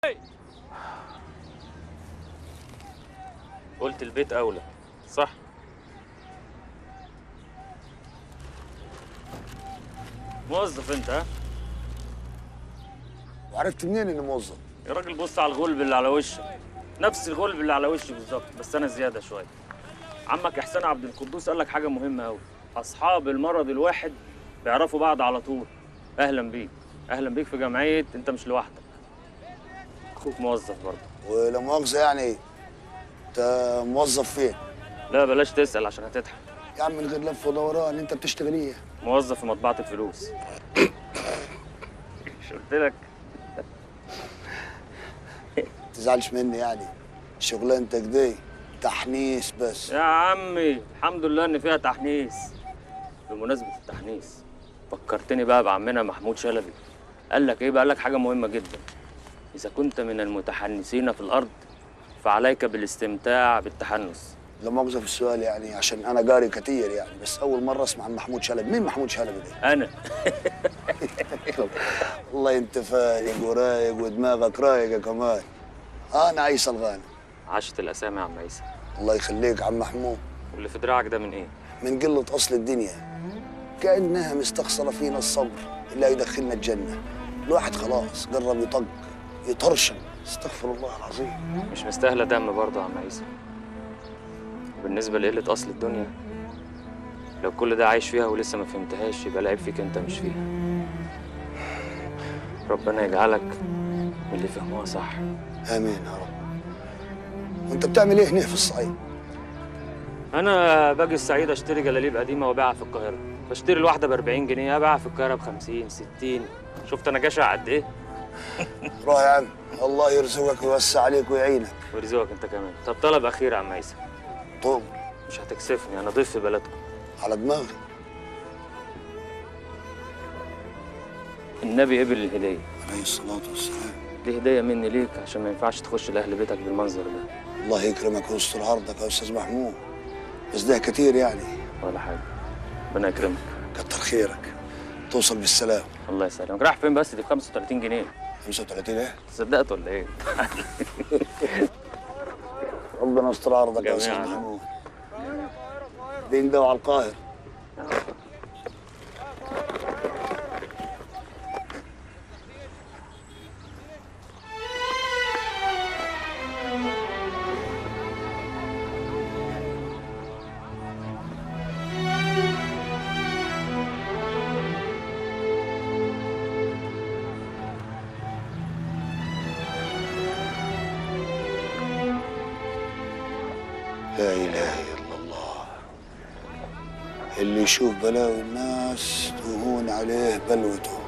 قلت البيت اولى صح موظف انت ها وعرفت منين اني موظف؟ يا راجل بص على الغلب اللي على وشك نفس الغلب اللي على وشي بالظبط بس انا زياده شويه عمك احسان عبد القدوس قال لك حاجه مهمه قوي اصحاب المرض الواحد بيعرفوا بعض على طول اهلا بيك اهلا بيك في جمعيه انت مش لوحدك اخوك موظف برضه ولا مؤاخذه يعني انت موظف فين؟ لا بلاش تسال عشان هتضحك يا عم من غير لف ودوران انت بتشتغل ايه؟ موظف في مطبعه الفلوس مش قلت لك تزعلش مني يعني شغلانتك دي تحنيس بس يا عمي الحمد لله ان فيها تحنيس بمناسبه التحنيس فكرتني بقى بعمنا محمود شلبي قال لك ايه بقى قال لك حاجه مهمه جدا اذا كنت من المتحنسين في الارض فعليك بالاستمتاع بالتحنس لا مؤاخذه في السؤال يعني عشان انا قاري كتير يعني بس اول مره اسمع عن محمود شلبي مين محمود شلبي ده؟ انا والله انت فايق ورايق ودماغك رايقه كمان انا عيسى الغانم عشت الاسامي يا عم عيسى الله يخليك عم محمود واللي في دراعك ده من ايه من قله اصل الدنيا كانها مستخسره فينا الصبر اللي هيدخلنا الجنه الواحد خلاص قرب يطق يطرشم استغفر الله العظيم مش مستاهله دم برضه يا عم عيسى وبالنسبه لقله اصل الدنيا لو كل ده عايش فيها ولسه ما فهمتهاش يبقى العيب فيك انت مش فيها ربنا يجعلك من اللي فهموها صح امين يا رب وانت بتعمل ايه هنا في الصعيد انا باجي الصعيد اشتري جلاليب قديمه وابيعها في القاهره بشتري الواحده ب 40 جنيه ابيعها في القاهره ب 50 60 شفت انا جشع قد ايه روح يا عم الله يرزقك ويوسع عليك ويعينك ويرزقك انت كمان طب طلب اخير يا عم عيسى طول مش هتكسفني انا ضيف في بلدكم على دماغي النبي قبل الهديه عليه الصلاه والسلام دي هديه مني ليك عشان ما ينفعش تخش لاهل بيتك بالمنظر ده الله يكرمك ويستر عرضك يا استاذ محمود بس ده كتير يعني ولا حاجه ربنا يكرمك كتر خيرك توصل بالسلام الله يسلمك رايح فين بس دي ب 35 جنيه 35 ايه صدقت ولا ايه ربنا يستر عرضك يا استاذ جميعاً. محمود دين ده على القاهر لا اله الا الله اللي يشوف بلاوي الناس تهون عليه بلوته